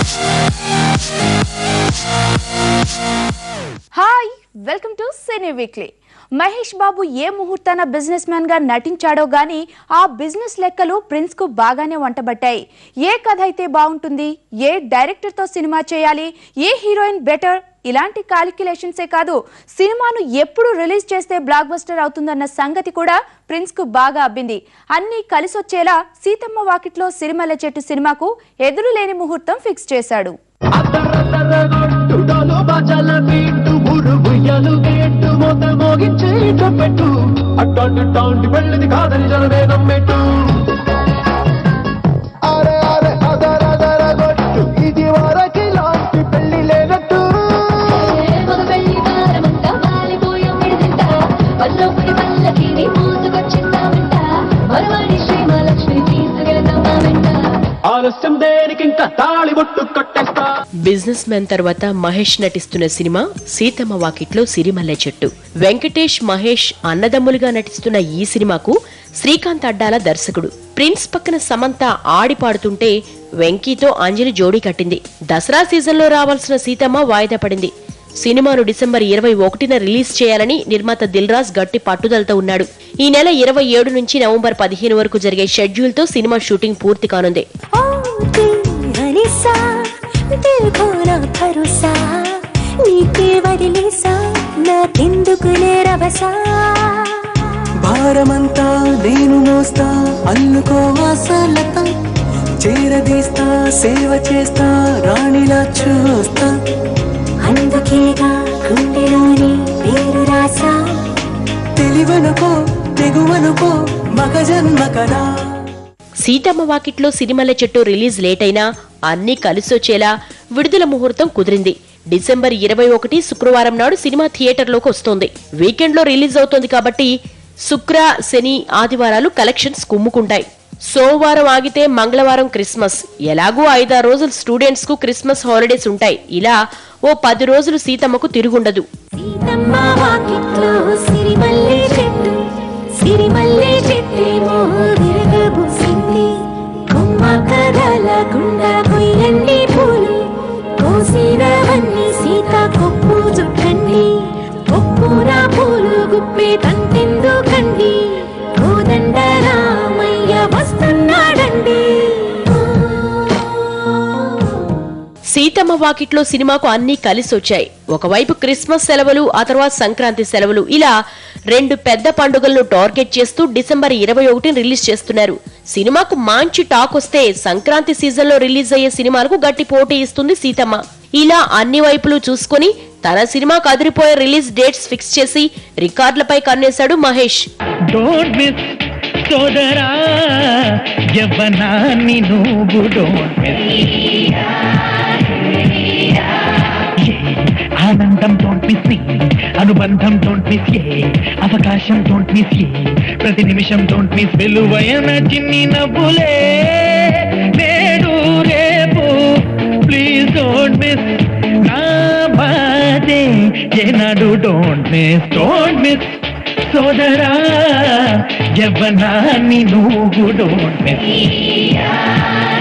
hi welcome to cine weekly Mahesh Babu ఏ ముహూర్తాన business man గా నటించాడో గానీ ఆ బిజినెస్ లెక్కలు ప్రిన్స్ కు బాగానే వంటబట్టాయి ఏ కథ అయితే బాగుంటుంది ఏ డైరెక్టర్ తో సినిమా చేయాలి ఏ హీరోయిన్ బెటర్ ఇలాంటి కాలిక్యులేషన్సే కాదు సినిమాను ఎప్పుడు రిలీజ్ చేస్తే బ్లాక్ బస్టర్ అవుతుందన్న సంగతి కూడా ప్రిన్స్ కు బాగా అబ్బింది అన్నీ కలిసొచ్చేలా సీతమ్మ వాకిట్లో సిరిమల్ల చెట్టు సినిమాకు ఎదురులేని ముహూర్తం ఫిక్స్ చేశాడు అద్దరద్దరగొట్టుడలు బజల బీటు మురు బుయ్యలు గేటు మొత మోగించే పెట్టు అట్టాంటి టాంటి పెళ్ళిది కాదని జనమే నమ్మెట్టు అరే అరే అదరదరగొట్టు ఇది వరకి లాంటి పెళ్లి లేనట్టు మగ పెళ్లి వారమంతా వాలిపోయాం విడిదింట పల్లొప్పటి పల్లకిని మోసుకొచ్చేస్తామంట మరవాడి శ్రీమహాలక్ష్మి తీసుకెళ్తాం మా వెంట ఆలస్యం దేనికి ఇంకా తాళి బొట్టు కట్టేస్తా బిజినెస్ మ్యాన్ తర్వాత మహేష్ నటిస్తున్న సినిమా సీతమ్మ వాకిట్లో సిరిమల్లె చెట్టు వెంకటేష్ మహేష్ అన్నదమ్ములుగా నటిస్తున్న ఈ సినిమాకు శ్రీకాంత్ అడ్డాల దర్శకుడు ప్రిన్స్ పక్కన సమంత ఆడి పాడుతుంటే వెంకీతో అంజలి జోడీ కట్టింది దసరా సీజన్లో రావాల్సిన సీతమ్మ వాయిదా పడింది సినిమాను డిసెంబర్ ఇరవై ఒకటిన రిలీజ్ చేయాలని నిర్మాత దిల్రాజ్ గట్టి పట్టుదలతో ఉన్నాడు ఈ నెల ఇరవై ఏడు నుంచి నవంబర్ పదిహేను వరకు జరిగే షెడ్యూల్ తో సినిమా షూటింగ్ పూర్తి కానుంది ओ అనిసా దిల్ కోనా భరోసా నీకే వదిలేసా నాకెందుకులే రవసా భారమంతా నేను మోస్తా అల్లుకో ఆశలత చేరదీస్తా సేవ చేస్తా రాణిలా చూస్తా అందుకేగా గుండెలోని పేరు రాసా తెలివనుకో తెగువనుకో మగ జన్మ కదా సీతమ్మ వాకిట్లో సిరిమల్ల చెట్టు రిలీజ్ లేట్ అయినా అన్నీ కలిసొచ్చేలా విడుదల ముహూర్తం కుదిరింది డిసెంబర్ ఇరవై ఒకటి శుక్రవారం నాడు సినిమా థియేటర్లోకి వస్తోంది వీకెండ్ లో రిలీజ్ అవుతోంది కాబట్టి శుక్ర శని ఆదివారాలు కలెక్షన్స్ కుమ్ముకుంటాయి సోమవారం ఆగితే మంగళవారం క్రిస్మస్ ఎలాగూ ఐదారు రోజులు స్టూడెంట్స్ కు క్రిస్మస్ హాలిడేస్ ఉంటాయి ఇలా ఓ పది రోజులు సీతమ్మకు తిరుగుండదు సీతమ్మ వాకిట్లో సిరిమల్లె చెట్టు సిరిమల్లె చెట్టేమో విరగబూసింది కొమ్మ కదల గుండా కొయ్యండి పూలు కోసినవన్నీ సీత కొప్పు చుట్టండి కొప్పున పూలు గుప్పే తంతెందుకండి కోదండ రామయ్య వస్తున్నాడండి సీతమ్మ వాకిట్లో సినిమాకు అన్ని కలిసి వచ్చాయి ఒకవైపు క్రిస్మస్ సెలవులు ఆ తర్వాత సంక్రాంతి సెలవులు ఇలా రెండు పెద్ద పండుగలను టార్గెట్ చేస్తూ డిసెంబర్ ఇరవై ఒకటిని రిలీజ్ చేస్తున్నారు సినిమాకు మంచి టాక్ వస్తే సంక్రాంతి సీజన్ లో రిలీజ్ అయ్యే సినిమాలకు గట్టి పోటీ ఇస్తుంది సీతమ్మ ఇలా అన్ని వైపులు చూసుకొని తన సినిమాకు అదిరిపోయే రిలీజ్ డేట్స్ ఫిక్స్ చేసి రికార్డులపై కన్నేశాడు మహేష్ డోంట్ మిస్ సోదరా యవ్వనాన్ని నువ్వు డోంట్ మిస్ ఆనందం డోంట్ మిస్ అనుబంధం డోంట్ మిస్ ఏ అవకాశం డోంట్ మిస్ ఏ ప్రతి నిమిషం డోంట్ మిస్ వెలువైన చిన్ని నవ్వులే నేడు రేపు ప్లీజ్ డోంట్ మిస్ నా బాధే ఏనాడు డోంట్ మిస్ డోంట్ మిస్ సోదరా యవ్వనాన్ని నువ్వు డోంట్ మిస్